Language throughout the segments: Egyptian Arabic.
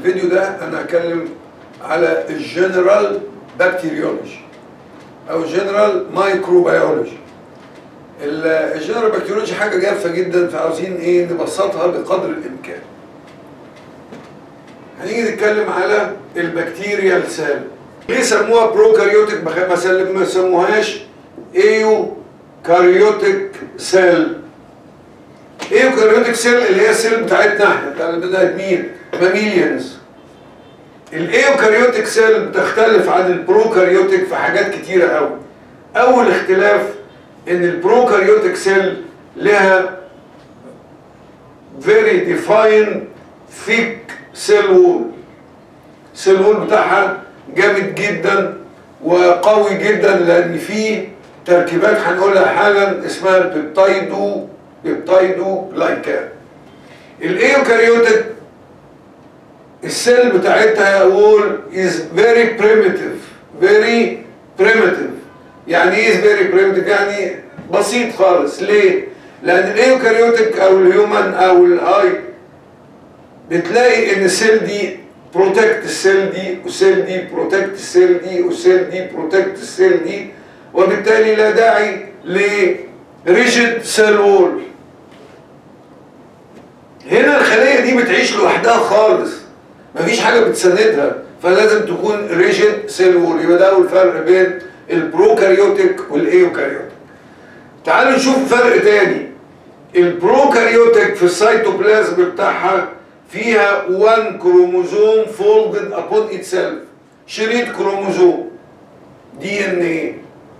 الفيديو ده انا هتكلم على الجنرال بكتيريولوجي او الجنرال مايكروبيولوجي الجنرال بكتيريولوجي حاجه جافه جدا فعاوزين ايه نبسطها بقدر الامكان هنيجي نتكلم على البكتيريال سيل ليه سموها بروكاريوتيك ما سموهاش ايو كاريوتيك سيل ايو كاريوتيك سيل اللي هي السيل بتاعتنا احنا بتاع البني ادمين ماميليانز الايوكاريوتيك سيل بتختلف عن البروكاريوتيك في حاجات كتيره قوي اول اختلاف ان البروكاريوتيك سيل لها very defined thick cell wall cell wall بتاعها جامد جدا وقوي جدا لان فيه تركيبات هنقولها حالا اسمها البيبتايدو بيبتايدو جلايكان الايوكاريوتيك السيل بتاعتها وول is very primitive very primitive يعني ايه very primitive يعني بسيط خالص ليه لان الايوكاريوتيك او الهيومن او الاي بتلاقي ان السيل دي بروتكت السيل دي والسيل دي بروتكت السيل دي والسيل دي بروتكت السيل دي وبالتالي لا داعي لريجيد سيل وول هنا الخليه دي بتعيش لوحدها خالص مفيش حاجه بتساندها فلازم تكون ريجيد سيل وول يبقى ده اول فرق بين البروكاريوتيك والايوكاريوتيك تعالوا نشوف فرق تاني البروكاريوتيك في السيتوبلازم بتاعها فيها 1 كروموزوم فولدد ابون اتسيلف شريط كروموزوم دي ان ايه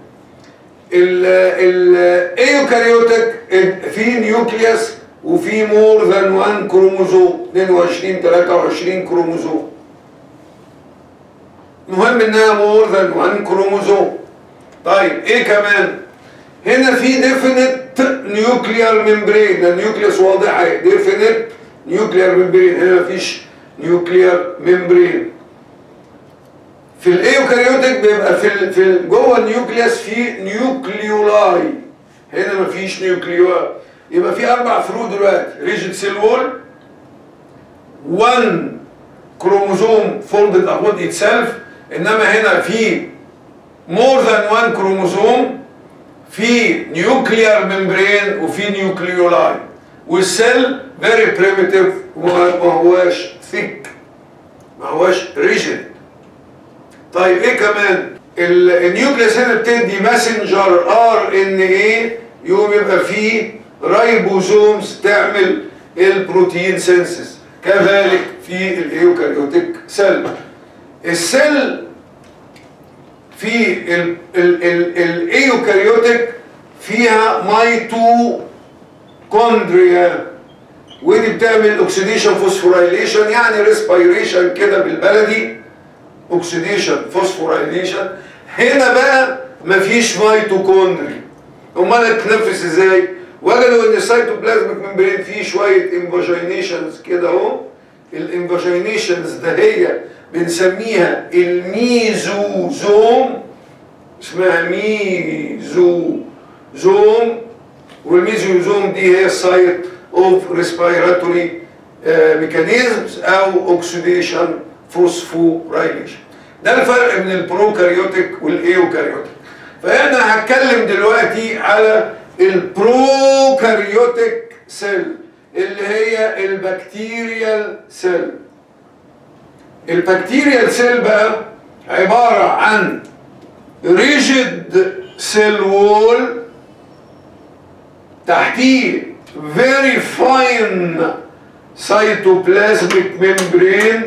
الايوكاريوتيك في نيوكليوس وفي مور ذان 1 كروموزوم 22 23 كروموزوم المهم انها مور ذان 1 كروموزوم طيب ايه كمان هنا في ديفينيت نيوكليار ممبرين النيوكليوس واضحه اهي ديفينيت نيوكليار ممبرين هنا مفيش نيوكليار ممبرين في الايوكاريوتيك بيبقى في ال في ال جوه النيوكليوس في نيوكليولاي هنا مفيش نيوكليولاي يبقى في اربع فروق دلوقتي ريجيد سيل وول 1 كروموزوم فولدد ابون اتسيلف انما هنا في مور ذان 1 كروموزوم في نيوكليار ممبرين وفي نيوكليولاي والسيل فيري بريميتيف وما هواش ثيك ما هواش ريجيد طيب ايه كمان النيوكليس هنا بتدي ماسنجر ار ان ايه يقوم يبقى فيه رايبوزومز تعمل البروتين سينسس كذلك في الايوكاريوتيك سيل السيل في الايوكاريوتيك فيها ميتوكوندريا ودي بتعمل اوكسيديشن فوسفوريليشن يعني ريسبيريشن كده بالبلدي اوكسيديشن فوسفوريليشن هنا بقى مفيش ميتوكوندري امال هتتنفس ازاي وجدوا ان السيتوبلازميك ممبرين فيه شويه انفاجينيشنز كده اهو الانفاجينيشنز ده هي بنسميها الميزوزوم اسمها ميزوزوم والميزوزوم دي هي السايت اوف ريسبيراتوري ميكانيزمز او اوكسيديشن فوسفوريليشن ده الفرق بين البروكاريوتيك والايوكاريوتيك فانا هتكلم دلوقتي على البروكاريوتيك سيل اللي هي البكتيريال سيل البكتيريال سيل بقى عبارة عن ريجيد سيل وول تحتيه very fine cytoplasmic membrane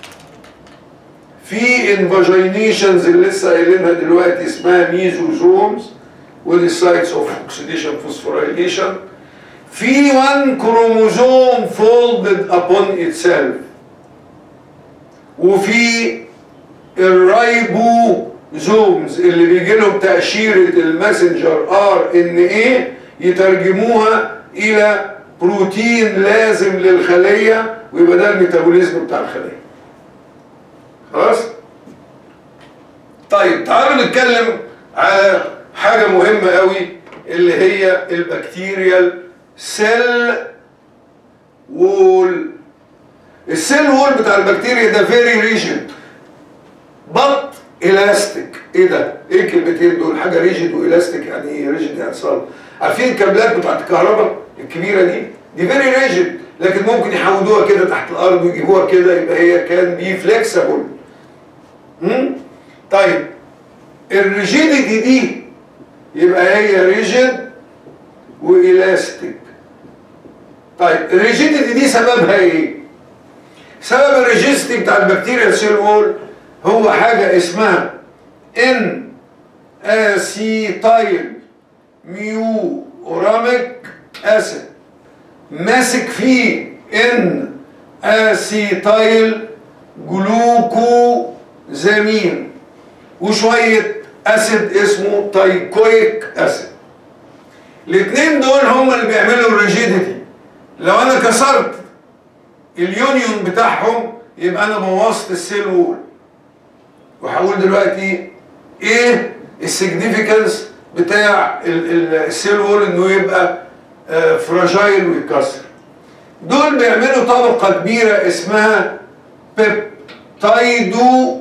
في انفاجينيشنز اللي لسه قايلينها دلوقتي اسمها ميزوزومز ودي سايتس اوف اوكسيديشن فوسفوريليشن في 1 كروموزوم فولدد ابون اتسيلف وفي الرايبوزومز اللي بيجي لهم تأشيرة الماسنجر ار ان ايه يترجموها الى بروتين لازم للخلية ويبقى ده الميتابوليزم بتاع الخلية خلاص طيب تعالوا نتكلم على حاجة مهمة قوي اللي هي البكتيريال سيل وول السيل وول بتاع البكتيريا ده فيري ريجيد بط الاستيك ايه ده ايه الكلمتين دول حاجه ريجيد والاستيك يعني ايه ريجيد يعني صلب عارفين الكابلات بتاعت الكهرباء الكبيره دي دي فيري ريجيد لكن ممكن يحودوها كده تحت الارض ويجيبوها كده يبقى هي كان بي فليكسبل طيب الريجيديتي دي يبقى هي ريجيد والاستيك طيب الريجيديتي دي سببها ايه سبب الريجيستي بتاع البكتيريا سيل وول هو حاجه اسمها ان اسيتايل ميو اوراميك اسيد ماسك فيه ان اسيتايل جلوكوزامين وشويه اسيد اسمه تايكويك اسيد الاثنين دول هم اللي بيعملوا الريجيديتي لو انا كسرت اليونيون بتاعهم يبقى انا بوظت السيل وول وهقول دلوقتي ايه السيجنيفيكانس بتاع السيل وول انه يبقى فراجايل ويتكسر دول بيعملوا طبقه كبيره اسمها بيبتايدو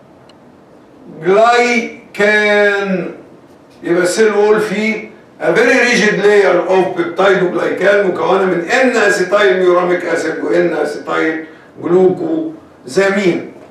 جلايكان يبقى السيل وول فيه a very rigid layer of peptidoglycan مكونه من ان اسيتايل ميوراميك اسيد وان اسيتايل جلوكوزامين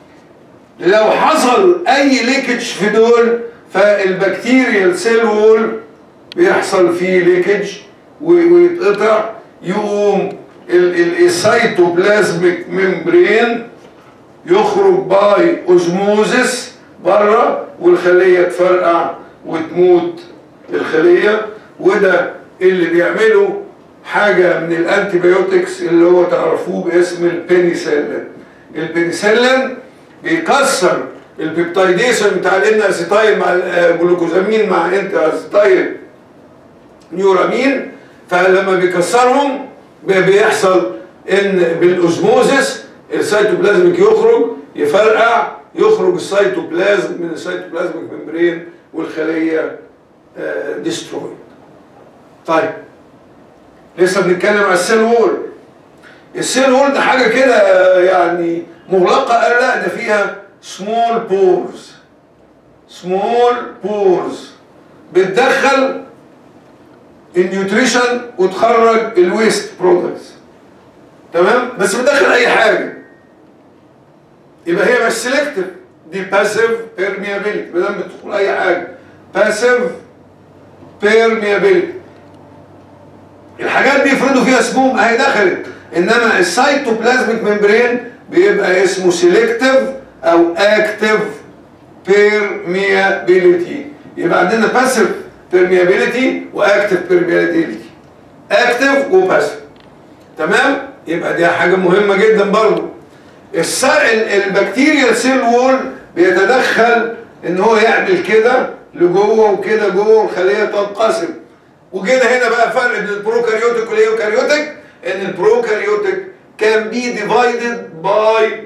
لو حصل اي ليكج في دول فالبكتيريال سيل وول بيحصل فيه ليكج ويتقطع يقوم السيتوبلازميك ممبرين يخرج باي اوزموزس بره والخليه تفرقع وتموت الخليه وده اللي بيعمله حاجه من الانتيبيوتكس اللي هو تعرفوه باسم البنيسلين البنيسلين بيكسر البيبتايديشن بتاع الان اسيتايل مع الجلوكوزامين مع انت اسيتايل نيورامين فلما بيكسرهم بيحصل ان بالاوزموزس السيتوبلازميك يخرج يفرقع يخرج السيتوبلازم من السيتوبلازميك ممبرين والخليه ديسترويد طيب لسه بنتكلم على السيل وول السيل وول ده حاجه كده يعني مغلقه قال لا ده فيها سمول بورز سمول بورز بتدخل النيوتريشن وتخرج الويست برودكتس تمام بس بتدخل اي حاجه يبقى هي مش سيلكتيف دي باسيف بيرميابيلتي ما دام بتدخل اي حاجه باسيف بيرميابيلتي الحاجات دي يفرضوا فيها سموم اهي دخلت انما السيتوبلازميك ممبرين بيبقى اسمه سيلكتيف او اكتيف بيرميابيلتي يبقى عندنا باسيف بيرميابيلتي واكتيف بيرميابيلتي اكتيف وباسيف تمام يبقى دي حاجه مهمه جدا برضو البكتيريا سيل وول بيتدخل ان هو يعمل كده لجوه وكده جوه الخليه تنقسم وجينا هنا بقى فرق بين البروكاريوتيك والايوكاريوتيك ان البروكاريوتيك كان بي ديفايدد باي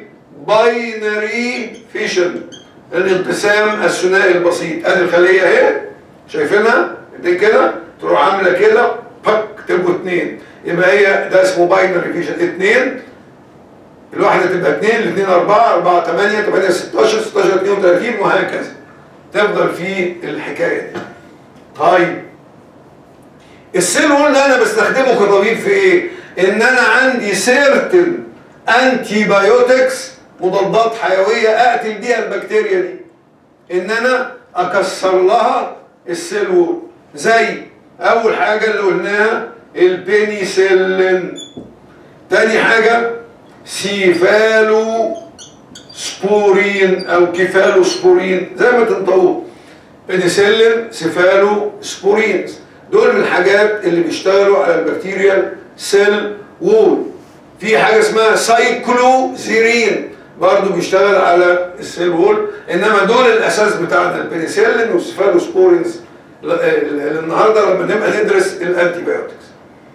باينري فيشن الانقسام الثنائي البسيط ادي الخليه اهي شايفينها دي كده تروح عامله كده بك تبقوا اثنين يبقى هي ده اسمه باينري فيشن اثنين الواحده تبقى اثنين الاثنين اربعه اربعه 8 8 16 16 32 وهكذا تفضل في الحكايه دي طيب السيل وول ده انا بستخدمه كطبيب في ايه ان انا عندي سيرتن انتي بايوتكس مضادات حيويه اقتل بيها البكتيريا دي ان انا اكسر لها السيل وول زي اول حاجه اللي قلناها البينيسيلين تاني حاجه سيفالو سبورين او كيفالو سبورين زي ما تنطقوه بنسلين سيفالو سبورين دول من الحاجات اللي بيشتغلوا على البكتيريال سيل وول في حاجه اسمها سايكلوزيرين برضه بيشتغل على السيل وول انما دول الاساس بتاعنا البنسلين والسيفالوسبورينز النهارده لما نبقى ندرس الانتيبيوتكس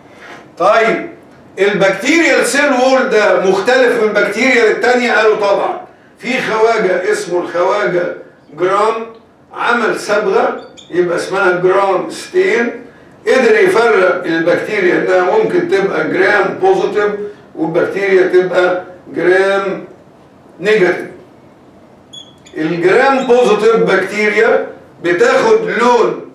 طيب البكتيريال سيل وول ده مختلف من بكتيريا التانية قالوا طبعا في خواجة اسمه الخواجة جرام عمل صبغة يبقى اسمها جرام ستين قدر يفرق البكتيريا انها ممكن تبقى جرام بوزيتيف والبكتيريا تبقى جرام نيجاتيف الجرام بوزيتيف بكتيريا بتاخد لون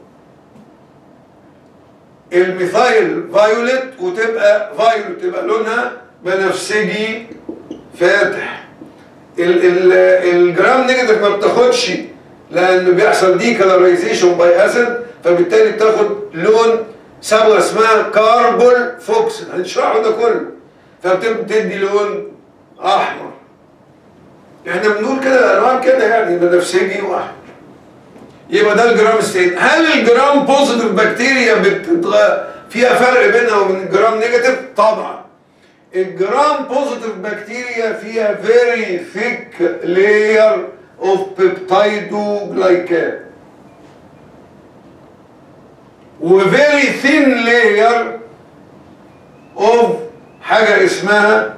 الميثايل فايوليت وتبقى فايوليت تبقى لونها بنفسجي فاتح ال ال الجرام نيجاتيف ما بتاخدش لان بيحصل دي كلرايزيشن باي اسيد فبالتالي بتاخد لون صبغه اسمها كاربول فوكس هنشرحه ده كله فبتدي لون احمر احنا بنقول كده الالوان كده يعني بنفسجي واحمر يبقى ده الجرام ستين هل الجرام بوزيتيف بكتيريا بتتغ... فيها فرق بينها وبين الجرام نيجاتيف طبعا الجرام بوزيتيف بكتيريا فيها very thick layer of peptidoglycan و very thin layer of حاجة اسمها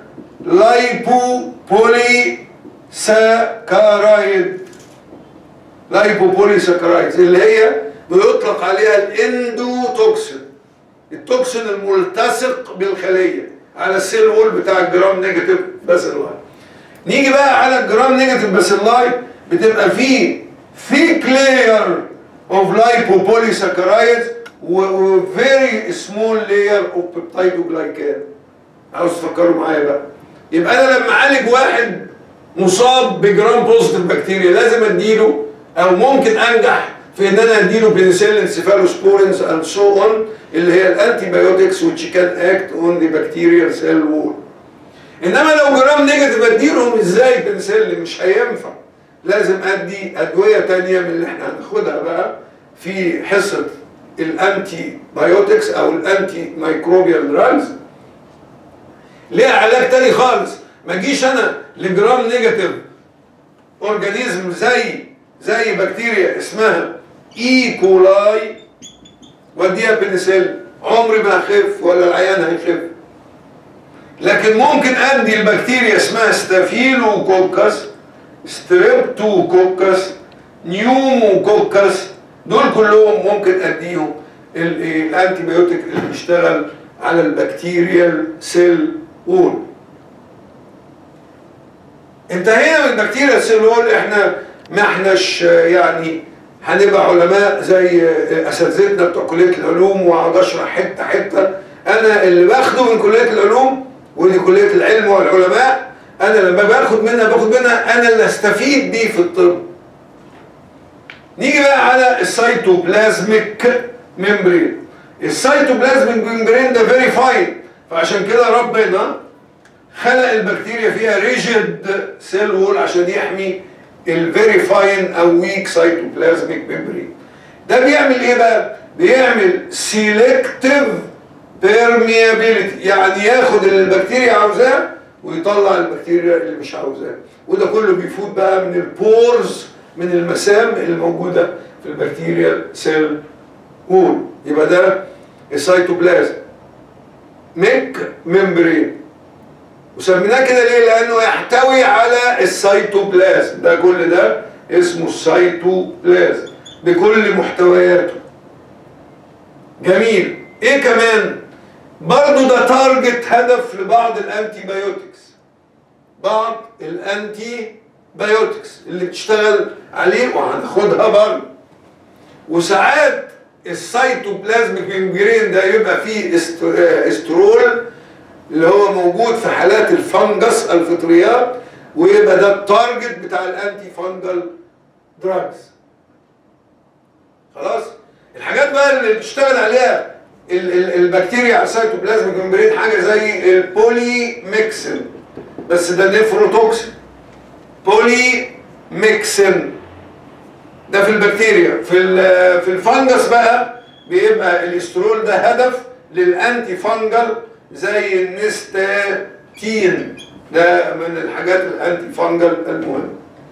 lipopolysaccharide lipopolysaccharide اللي هي بيطلق عليها الاندوتوكسين التوكسين الملتصق بالخليه على السيل وول بتاع الجرام نيجاتيف باسيلاي نيجي بقى على الجرام نيجاتيف باسيلاي بتبقى فيه thick layer of lipopolysaccharides و very small layer of peptidoglycan عاوز تفكروا معايا بقى يبقى انا لما اعالج واحد مصاب بجرام بوزيتيف بكتيريا لازم اديله او ممكن انجح في ان انا اديله بنسلين سيفالوسبورينز اند سو اون اللي هي الانتي بايوتكس which can act on the bacterial cell wall انما لو جرام نيجاتيف اديلهم ازاي بنسلين مش هينفع لازم ادي ادويه تانية من اللي احنا هناخدها بقى في حصه الانتي بايوتكس او الانتي مايكروبيال دراجز ليها علاج تاني خالص ما اجيش انا لجرام نيجاتيف اورجانيزم زي زي بكتيريا اسمها اي كولاي واديها بنسل عمري ما هخف ولا العيان هيخف لكن ممكن ادي البكتيريا اسمها ستافيلوكوكس ستريبتوكوكس نيوموكوكس دول كلهم ممكن اديهم الانتي بايوتيك اللي بيشتغل على البكتيريال سيل وول انتهينا من البكتيريا سيل وول احنا ما احناش يعني هنبقى علماء زي اساتذتنا بتوع كليه العلوم واقعد اشرح حته حته انا اللي باخده من كليه العلوم ودي كليه العلم والعلماء انا لما باخد منها باخد منها انا اللي استفيد بيه في الطب نيجي بقى على السيتوبلازميك ميمبرين السيتوبلازميك ميمبرين ده فيري فاين فعشان كده ربنا خلق البكتيريا فيها ريجيد سيل وول عشان يحمي الفيري فاين او ويك سيتوبلازميك ميمبرين ده بيعمل ايه بقى بيعمل سيلكتيف بيرميابيليتي يعني ياخد اللي البكتيريا عاوزاه ويطلع البكتيريا اللي مش عاوزاه وده كله بيفوت بقى من البورز من المسام اللي موجوده في البكتيريا سيل وول يبقى ده السيتوبلازم ميك ممبرين وسميناه كده ليه لانه يحتوي على السيتوبلازم ده كل ده اسمه السيتوبلازم بكل محتوياته جميل ايه كمان برضو ده تارجت هدف لبعض الانتي بايوتكس بعض الانتي بايوتكس اللي بتشتغل عليه وهناخدها برضه وساعات السيتوبلازميك ممبرين ده يبقى فيه استرول اللي هو موجود في حالات الفنجس الفطريات ويبقى ده التارجت بتاع الانتي فانجل دراجز خلاص الحاجات بقى اللي بتشتغل عليها ال ال البكتيريا على السيتوبلازميك ممبرين حاجه زي البولي ميكسن بس ده نيفروتوكسين بولي ميكسن ده في البكتيريا في في الفنجس بقى بيبقى الاسترول ده هدف للانتي فانجل زي النستاتين ده من الحاجات الانتي فانجل المهمه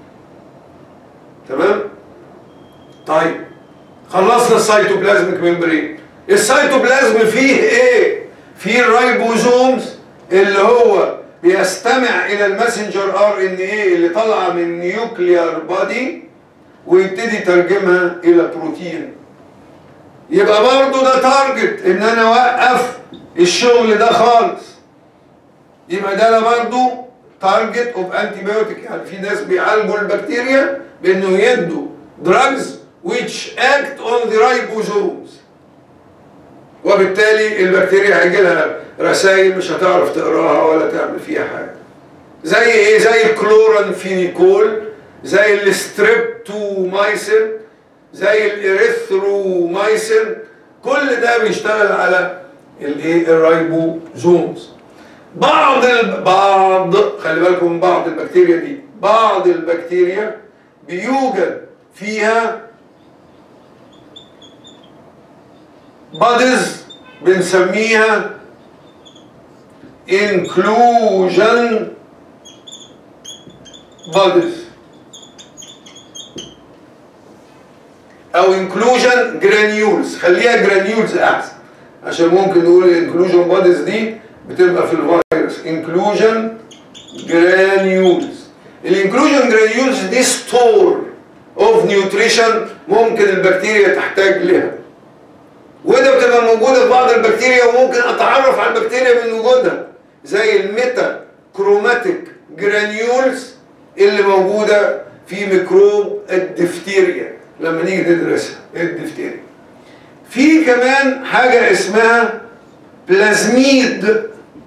تمام طيب خلصنا السيتوبلازميك ممبرين السيتوبلازم فيه ايه فيه الرايبوزومز اللي هو بيستمع الى الماسنجر ار ان ايه اللي طالعه من نيوكليار بادي ويبتدي يترجمها الى بروتين يبقى برضه ده تارجت ان انا اوقف الشغل ده خالص يبقى ده برضه تارجت اوف انتي بايوتيك يعني في ناس بيعالجوا البكتيريا بانه يدوا دراجز which act on the ribosomes وبالتالي البكتيريا هيجي لها رسائل مش هتعرف تقراها ولا تعمل فيها حاجه زي ايه زي الكلورانفينيكول زي الستريبتومايسين زي الاريثرومايسين كل ده بيشتغل على الايه الرايبوزومز بعض ال... بعض خلي بالكم من بعض البكتيريا دي بعض البكتيريا بيوجد فيها بادز بنسميها inclusion bodies او inclusion granules خليها granules احسن عشان ممكن نقول inclusion bodies دي بتبقى في الفيروس inclusion granules الانكلوجن granules دي ستور اوف نيوتريشن ممكن البكتيريا تحتاج لها وده بتبقى موجوده في بعض البكتيريا وممكن اتعرف على البكتيريا من وجودها زي الميتا كروماتيك جرانيولز اللي موجوده في ميكروب الدفتيريا لما نيجي ندرسها الدفتيريا في كمان حاجه اسمها بلازميد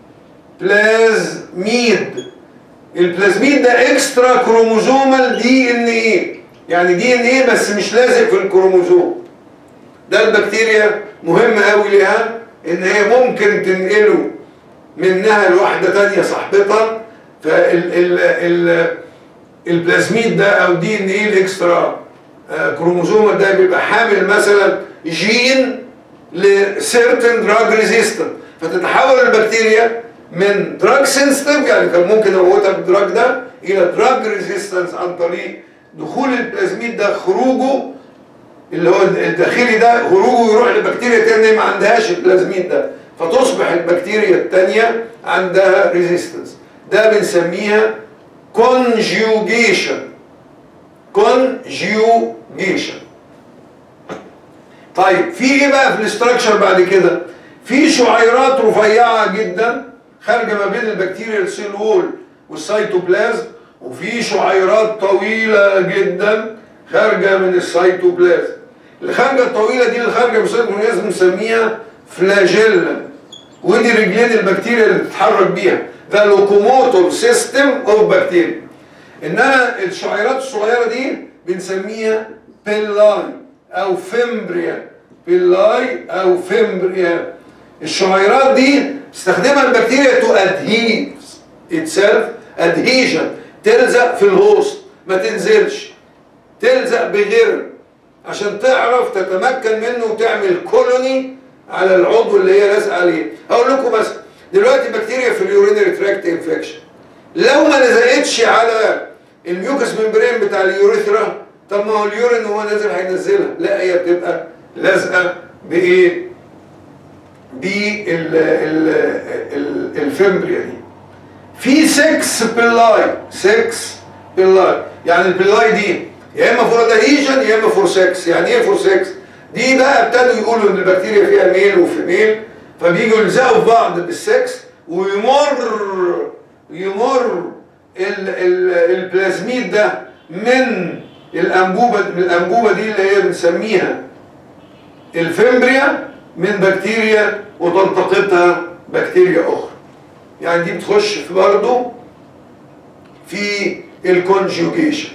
بلازميد البلازميد ده اكسترا كروموزومال دي ان ايه يعني دي ان ايه بس مش لازق في الكروموزوم ده البكتيريا مهم قوي لها ان هي ممكن تنقله منها لواحده تانية صاحبتها فال ال ال البلازميد ده او دي ان ايه الاكسترا كروموزوم ده بيبقى حامل مثلا جين لسيرتن دراج ريزيستنت فتتحول البكتيريا من دراج سنسيتيف يعني كان ممكن اموتها بالدراج ده الى دراج ريزيستنس عن طريق دخول البلازميد ده خروجه اللي هو الداخلي ده خروجه يروح لبكتيريا تانية ما عندهاش البلازميد ده فتصبح البكتيريا التانية عندها ريزيستنس ده بنسميها conjugation conjugation طيب في ايه بقى في الاستراكشر بعد كده في شعيرات رفيعه جدا خارجه ما بين البكتيريا السيل وول والسيتوبلازم وفي شعيرات طويله جدا خارجه من السيتوبلازم الخارجه الطويله دي اللي خارجه من السيتوبلازم بنسميها فلاجيلا ودي رجلين البكتيريا اللي بتتحرك بيها ده لوكوموتور سيستم اوف بكتيريا انما الشعيرات الصغيره دي بنسميها بيلاي او فيمبريا بيلاي او فيمبريا الشعيرات دي استخدمها البكتيريا تو ادهيز اتسيلف ادهيجن تلزق في الهوست ما تنزلش تلزق بغير عشان تعرف تتمكن منه وتعمل كولوني على العضو اللي هي لازقه عليه هقول لكم مثلا دلوقتي بكتيريا في اليورينري تراكت انفكشن لو ما لزقتش على الميوكس ممبرين بتاع اليوريثرا طب ما هو اليورين هو نازل هينزلها لا هي بتبقى لازقه بايه بالفمبريا دي في 6 بيلاي 6 بيلاي يعني البيلاي دي يا اما فور ادهيجن يا اما فور 6 يعني ايه فور 6 دي بقى ابتدوا يقولوا ان البكتيريا فيها ميل وفيميل فبيجوا يلزقوا في بعض بالسكس ويمر يمر ال ال البلازميد ده من الانبوبه من الانبوبه دي اللي هي بنسميها الفمبريا من بكتيريا وتلتقطها بكتيريا اخرى يعني دي بتخش في برضه في الكونجوجيشن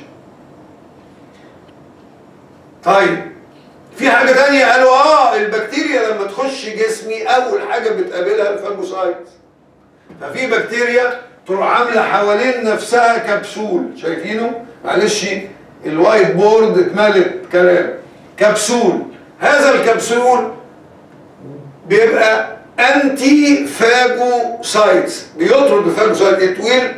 طيب في حاجة تانية قالوا اه البكتيريا لما تخش جسمي اول حاجة بتقابلها الفاجوسايت ففي بكتيريا تروح عاملة حوالين نفسها كبسول شايفينه معلش الوايت بورد اتملت كلام كبسول هذا الكبسول بيبقى انتي فاجوسايتس بيطرد الفاجوسايت اتويل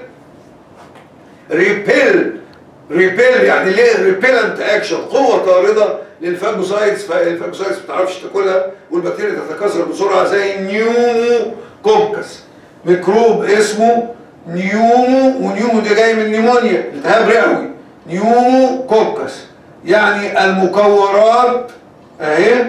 ريبيل ريبيل يعني ليه ريبيلنت اكشن قوه طارده للفاجوسايتس فالفاجوسايتس ما بتعرفش تاكلها والبكتيريا تتكاثر بسرعه زي النيومو كوكس ميكروب اسمه نيومو ونيومو ده جاي من نيمونيا التهاب رئوي نيومو كوكس يعني المكورات اهي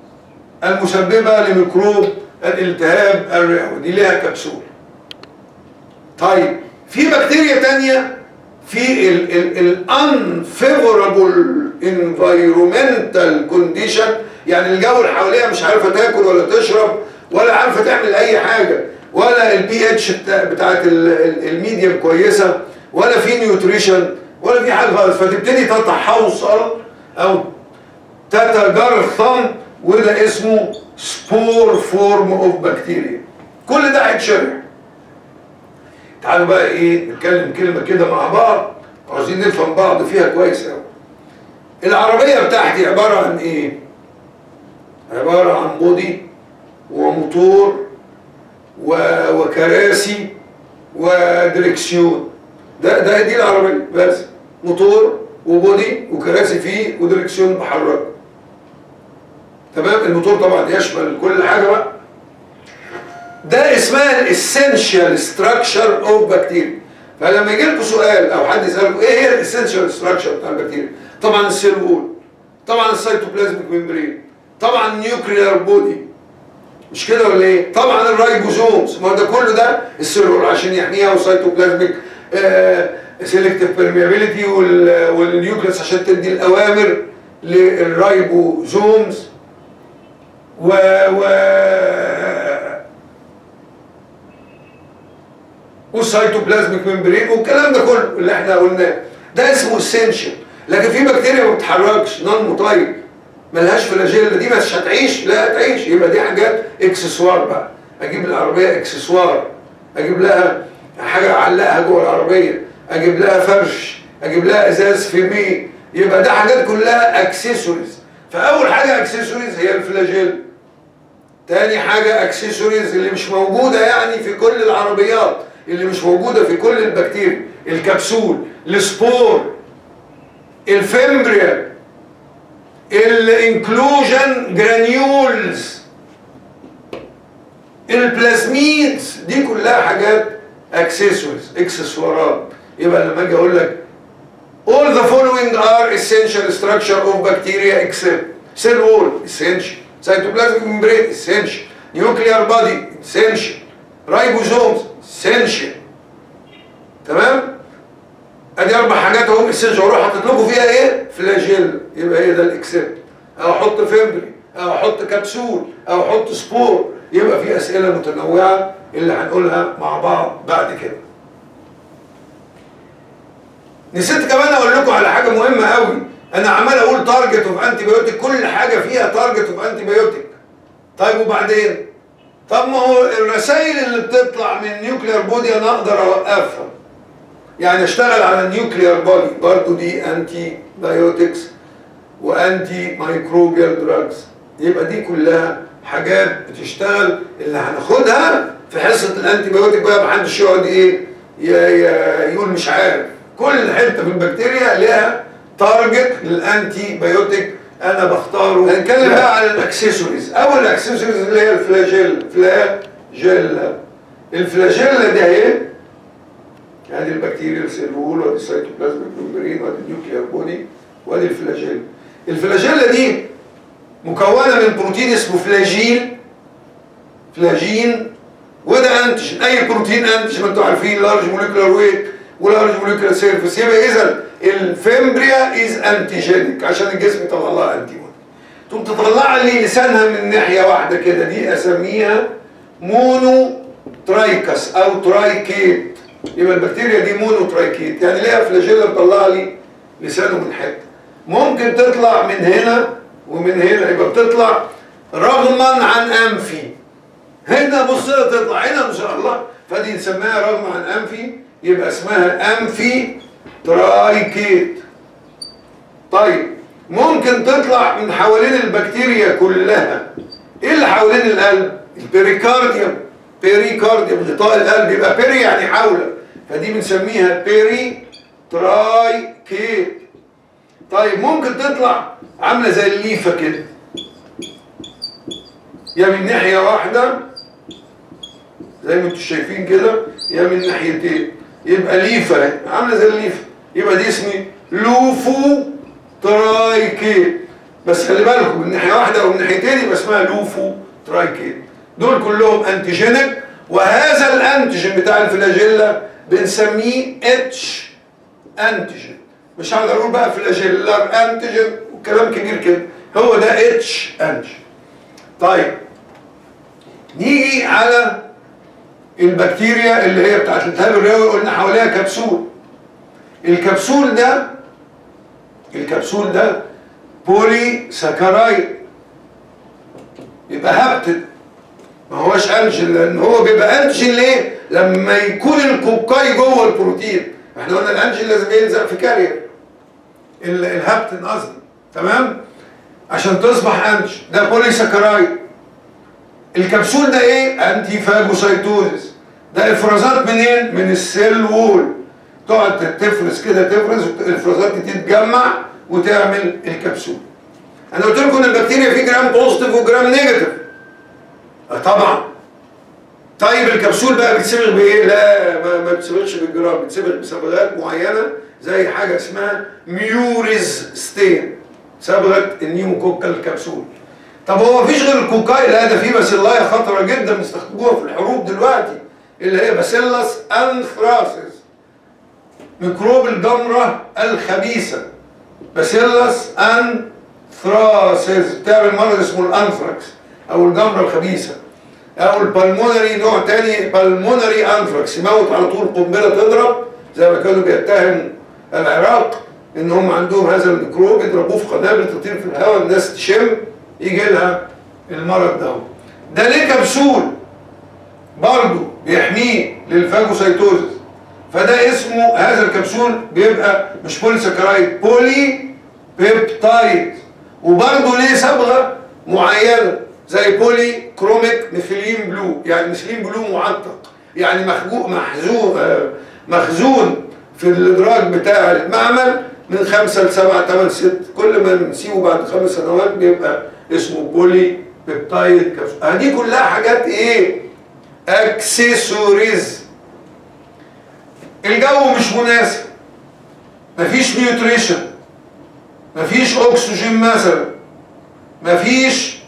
المسببه لميكروب الالتهاب الرئوي دي ليها كبسول طيب في بكتيريا تانية في ال unfavorable environmental condition يعني الجو اللي حواليها مش عارفه تاكل ولا تشرب ولا عارفه تعمل اي حاجه ولا البي اتش بتاعت الميديم كويسه ولا في نيوتريشن ولا في حاجه خالص فتبتدي تتحوصل او تتجرثم وده اسمه سبور فورم اوف بكتيريا كل ده هيتشرح تعالوا بقى ايه نتكلم كلمه كده مع بعض عاوزين نفهم بعض فيها كويس قوي العربيه بتاعتي عباره عن ايه عباره عن بودي وموتور و... وكراسي ودريكسيون ده ده دي العربيه بس موتور وبودي وكراسي فيه ودريكسيون بحركه تمام الموتور طبعا يشمل كل حاجه بقى ده اسمها الاسينشال ستراكشر اوف بكتيريا فلما يجي لكم سؤال او حد يسالكم ايه هي الاسينشال ستراكشر بتاع البكتيريا طبعا السيل وول طبعا السيتوبلازميك ميمبرين طبعا النيوكليار بودي مش كده ولا ايه طبعا الرايبوزومز ما ده كله ده السيلول عشان يحميها والسيتوبلازميك سيلكتيف بيرميابيليتي والنيوكليس عشان تدي الاوامر للرايبوزومز و و والسيتوبلازميك ممبرين والكلام ده كله اللي احنا قلناه ده اسمه اسينشال لكن في بكتيريا ما بتتحركش نون موتايل ملهاش فلاجيلا دي مش هتعيش لا هتعيش يبقى دي حاجات اكسسوار بقى اجيب العربيه اكسسوار اجيب لها حاجه اعلقها جوه العربيه اجيب لها فرش اجيب لها ازاز فيمي يبقى ده حاجات كلها اكسسوارز فاول حاجه اكسسوارز هي الفلاجيل تاني حاجه اكسسوارز اللي مش موجوده يعني في كل العربيات اللي مش موجوده في كل البكتيريا الكبسول السبور الفيمبريا الانكلوجن جرانيولز البلازميدز دي كلها حاجات اكسسوارز اكسسوارات يبقى لما اجي اقول لك all the following are essential structure of bacteria except cell wall essential cytoplasmic membrane essential nuclear body essential ribosomes essential تمام ادي اربع حاجات اهم اسينشال اروح حاطط لكم فيها ايه فلاجيل يبقى هي ده الاكسبت او احط فيمبري او احط كبسول او احط سبور يبقى في اسئله متنوعه اللي هنقولها مع بعض بعد كده نسيت كمان اقول لكم على حاجه مهمه قوي انا عمال اقول تارجت اوف انتي بايوتيك كل حاجه فيها تارجت اوف انتي بايوتيك طيب وبعدين طب ما هو الرسائل اللي بتطلع من نيوكلير بودي انا اقدر اوقفها يعني اشتغل على النيوكلير بودي برضه دي انتي بايوتكس وانتي مايكروبيال دراجز يبقى دي كلها حاجات بتشتغل اللي هناخدها في حصه الانتي بايوتيك بقى محدش يقعد ايه يقول مش عارف كل حته في البكتيريا لها تارجت للانتي بايوتيك انا بختاره هنتكلم بقى على الاكسسوارز اول اكسسوارز اللي هي الفلاجيل فلاجيلا الفلاجيلا دي اهي ادي البكتيريا سيل وول وادي السيتوبلازميك ممبرين وادي النيوكليير بودي وادي الفلاجيلا الفلاجيلا دي مكونه من بروتين اسمه فلاجيل فلاجين وده انتيجين اي بروتين انتيجين ما انتوا عارفين لارج موليكولار ويت ولارج موليكولار سيرفيس يبقى اذا الفيمبريا از انتيجينيك عشان الجسم يطلع لها انتي تقوم تطلع لي لسانها من ناحيه واحده كده دي اسميها مونو ترايكس او ترايكيت يبقى البكتيريا دي مونو ترايكيت يعني ليها فلاجيلا مطلع لي لسانه من حته ممكن تطلع من هنا ومن هنا يبقى بتطلع رغما عن انفي هنا بص تطلع هنا ان شاء الله فدي نسميها رغم عن انفي يبقى اسمها انفي ترايكيت طيب ممكن تطلع من حوالين البكتيريا كلها ايه اللي حوالين القلب البريكارديوم بيريكارديوم غطاء القلب يبقى بيري يعني حوله فدي بنسميها بيري ترايكيت طيب ممكن تطلع عامله زي الليفه كده يا من ناحيه واحده زي ما انتم شايفين كده يا من ناحيتين يبقى ليفه عامله زي الليفه يبقى دي اسمي لوفو ترايكيت بس خلي بالكم من ناحيه واحده او من ناحيتين يبقى اسمها لوفو ترايكيت دول كلهم انتيجينيك وهذا الانتيجين بتاع الفلاجيلا بنسميه اتش انتيجين مش هقدر اقول بقى فلاجيلار انتيجين وكلام كبير كده هو ده اتش انتيجين طيب نيجي على البكتيريا اللي هي بتاعت الالتهاب الرئوي قلنا حواليها كبسول الكبسول ده الكبسول ده بولي ساكرايد يبقى هبتد ما هوش انجين لان هو بيبقى انجين ليه؟ لما يكون الكوكاي جوه البروتين احنا قلنا الانجين لازم يلزق في كارير ال- الهبتن قصدي تمام؟ عشان تصبح انجين ده بولي ساكرايد الكبسول ده ايه؟ انتي فاجوسايتوزيس ده افرازات منين؟ من السيل وول تقعد تفرز كده تفرز الافرازات دي تتجمع وتعمل الكبسول انا قلت لكم ان البكتيريا في جرام بوزيتيف وجرام نيجاتيف آه طبعا طيب الكبسول بقى بيتصبغ بايه؟ لا ما, ما بتصبغش بالجرام بتصبغ بصبغات معينه زي حاجه اسمها ميوريز ستين صبغه النيوموكوكال كبسول طب هو مفيش غير الكوكاي لا ده في باسيلايا خطره جدا بيستخدموها في الحروب دلوقتي اللي هي باسيلاس انثراسيس ميكروب الجمره الخبيثه باسيلاس انثراسيس بتعمل مرض اسمه الانثراكس او الجمره الخبيثه او البلمونري نوع تاني بالمونري انثراكس يموت على طول قنبله تضرب زي ما كانوا بيتهموا العراق ان هم عندهم هذا الميكروب يضربوه في قنابل تطير في الهواء الناس تشم يجي لها المرض ده ده ليه كبسول برضه بيحميه للفاجوسايتوزس فده اسمه هذا الكبسول بيبقى مش بولي سكرايد بولي بيبتايد وبرضه ليه صبغه معينه زي بولي كروميك ميثيلين بلو يعني ميثيلين بلو معتق يعني مخجو محزون آه، مخزون في الادراج بتاع المعمل من خمسة لسبعة ثمان ست كل ما نسيبه بعد خمس سنوات بيبقى اسمه بولي بيبتايد كبسول دي كلها حاجات ايه اكسسوارز الجو مش مناسب مفيش نيوتريشن مفيش اكسجين مثلا مفيش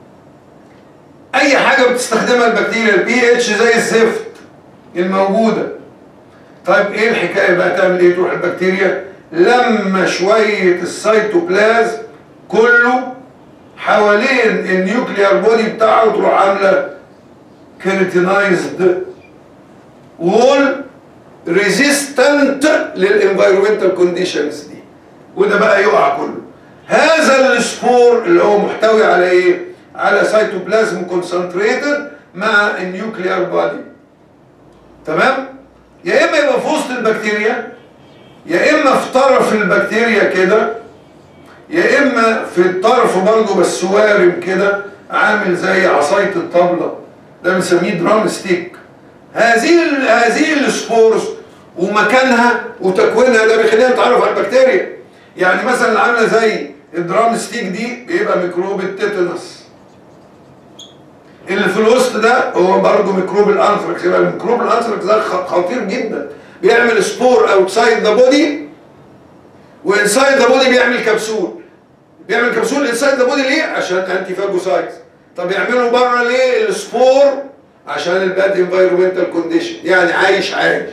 اي حاجه بتستخدمها البكتيريا البي اتش زي الزفت الموجوده طيب ايه الحكايه بقى تعمل ايه تروح البكتيريا لما شويه السيتوبلازم كله حوالين النيوكليار بودي بتاعه تروح عامله كيراتينايزد وول ريزيستنت للانفايرمنتال كونديشنز دي وده بقى يقع كله هذا السبور اللي هو محتوي على ايه على سيتوبلازم كونسنتريتد مع النيوكليار بودي تمام يا اما يبقى في وسط البكتيريا يا اما في طرف البكتيريا كده يا اما في الطرف برضه بس وارم كده عامل زي عصايه الطبله ده بنسميه درام ستيك هذه ال- هذه السبورز ومكانها وتكوينها ده بيخلينا نتعرف على البكتيريا يعني مثلا عامله زي الدرام ستيك دي بيبقى ميكروب التيتانس اللي في الوسط ده هو برضه ميكروب الانثراكس يبقى الميكروب الانثراكس ده خ- خطير جدا بيعمل سبور اوتسايد ذا بودي وانسايد ذا بودي بيعمل كبسول بيعمل كبسول انسايد ذا بودي ليه؟ عشان انتي فاجوسايتس طب يعملوا بره ليه السبور؟ عشان الباد انفايرمنتال كونديشن يعني عايش عايش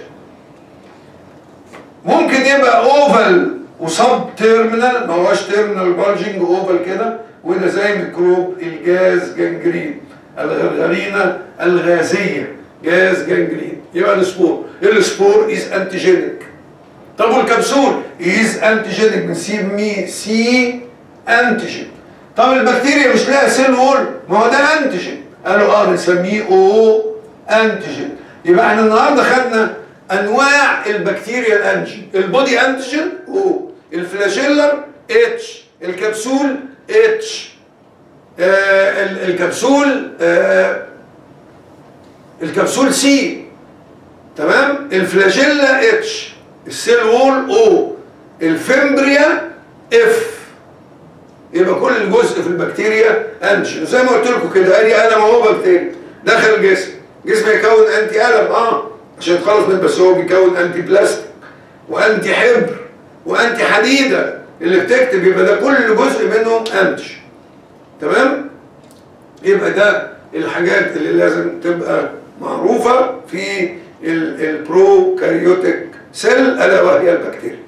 ممكن يبقى اوفال وسب تيرمينال ما هوش تيرمينال بالجنج اوفال كده وده زي ميكروب الجاز جنجرين الغرغرينه الغازيه جاز جنجرين يبقى السبور السبور از انتيجينيك طب والكبسول از انتيجينيك بنسميه سي انتيجين طب البكتيريا مش لها سيل وول ما هو ده انتيجين قالوا اه بنسميه او انتيجين يبقى احنا النهارده خدنا انواع البكتيريا الانتيجين البودي انتيجين او الفلاجيلر اتش الكبسول اتش آه ال- الكبسول آه الكبسول سي تمام الفلاجيلا اتش السيل وول او الفيمبريا اف يبقى كل جزء في البكتيريا انتيجين زي ما قلت لكم كده ادي الم اهو بكتيريا دخل الجسم الجسم يكون انتي الم اه عشان يتخلص منه بس هو بيكون انتي بلاستيك وانتي حبر وانتي حديده اللي بتكتب يبقى ده كل جزء منهم انتيجين تمام يبقى ده الحاجات اللي لازم تبقى معروفة في البروكاريوتيك سيل ألا وهي البكتيريا